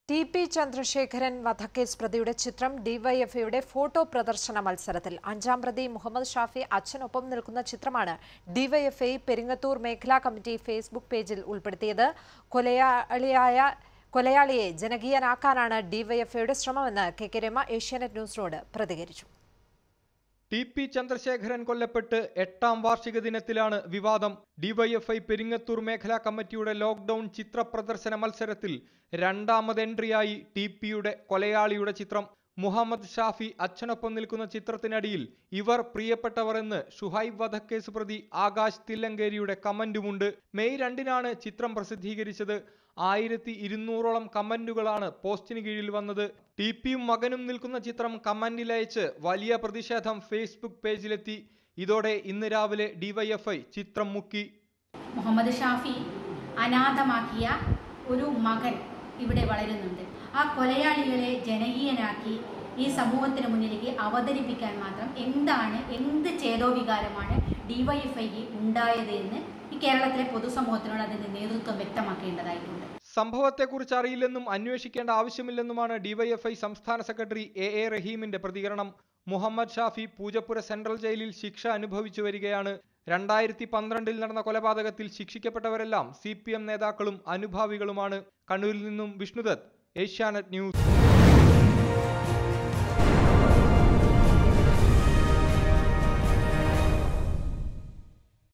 T P Chandrasekharan വധക്കേസ് പ്രതിയുടെ ചിത്രം ഡിവൈഎഫ്ഐയുടെ ഫോട്ടോ പ്രദർശന മത്സരത്തിൽ അഞ്ചാം പ്രതി മുഹമ്മദ് ഷാഫി അച്ഛനൊപ്പം നിൽക്കുന്ന ചിത്രമാണ് ഡിവൈഎഫ്ഐ പെരിങ്ങത്തൂർ മേഖലാ കമ്മിറ്റി ഫേസ്ബുക്ക് പേജിൽ ഉൾപ്പെടുത്തിയത് കൊലയാളിയായ കൊലയാളിയെ ജനകീയനാക്കാനാണ് ഡിവൈഎഫ്ഐയുടെ ശ്രമമെന്ന് കെ കെ രമ ഏഷ്യാനെറ്റ് ന്യൂസിനോട് പ്രതികരിച്ചു ടി പി ചന്ദ്രശേഖരൻ കൊല്ലപ്പെട്ട് എട്ടാം വാർഷിക ദിനത്തിലാണ് വിവാദം ഡിവൈഎഫ്ഐ പെരിങ്ങത്തൂർ മേഖലാ കമ്മിറ്റിയുടെ ലോക്ക്ഡൌൺ ചിത്ര പ്രദർശന മത്സരത്തിൽ രണ്ടാമത് എൻട്രിയായി ടി പിയുടെ കൊലയാളിയുടെ ചിത്രം മുഹമ്മദ് ഷാഫി അച്ഛനൊപ്പം നിൽക്കുന്ന ചിത്രത്തിനടിയിൽ ഇവർ പ്രിയപ്പെട്ടവർ എന്ന് ഷുഹൈബ് വധക്കേസ് പ്രതി ആകാശ് തില്ലങ്കേരിയുടെ കമന്റുമുണ്ട് മെയ് രണ്ടിനാണ് ചിത്രം പ്രസിദ്ധീകരിച്ചത് ആയിരത്തി ഇരുന്നൂറോളം കമന്റുകളാണ് പോസ്റ്റിന് കീഴിൽ വന്നത് ടി പിയും മകനും നിൽക്കുന്ന ചിത്രം കമന്റിലയച്ച് വലിയ പ്രതിഷേധം ഫേസ്ബുക്ക് പേജിലെത്തി ഇതോടെ ഇന്ന് രാവിലെ ഡിവൈഎഫ്ഐ ചിത്രം മുക്കി മുഹമ്മദ് ഷാഫി അനാഥമാക്കിയ ഒരു മകൻ ഇവിടെ വളരുന്നുണ്ട് ആ കൊലയാളികളെ ജനകീയനാക്കി ഈ സമൂഹത്തിന് മുന്നിലേക്ക് അവതരിപ്പിക്കാൻ മാത്രം എന്താണ് എന്ത് ചേതോവികാരമാണ് ഡിവൈഎഫ്ഐക്ക് ഉണ്ടായത് എന്ന് ഈ കേരളത്തിലെ പൊതുസമൂഹത്തിനോട് അതിന്റെ നേതൃത്വം വ്യക്തമാക്കേണ്ടതായിട്ടുണ്ട് സംഭവത്തെക്കുറിച്ച് അറിയില്ലെന്നും അന്വേഷിക്കേണ്ട ആവശ്യമില്ലെന്നുമാണ് ഡിവൈഎഫ്ഐ സംസ്ഥാന സെക്രട്ടറി എ എ റഹീമിന്റെ പ്രതികരണം മുഹമ്മദ് ഷാഫി പൂജപ്പുര സെൻട്രൽ ജയിലിൽ ശിക്ഷ അനുഭവിച്ചു വരികയാണ് രണ്ടായിരത്തി പന്ത്രണ്ടിൽ നടന്ന കൊലപാതകത്തിൽ ശിക്ഷിക്കപ്പെട്ടവരെല്ലാം സി പി എം നേതാക്കളും അനുഭാവികളുമാണ് കണ്ണൂരിൽ നിന്നും വിഷ്ണുദത്ത് ഏഷ്യാനെറ്റ് ന്യൂസ്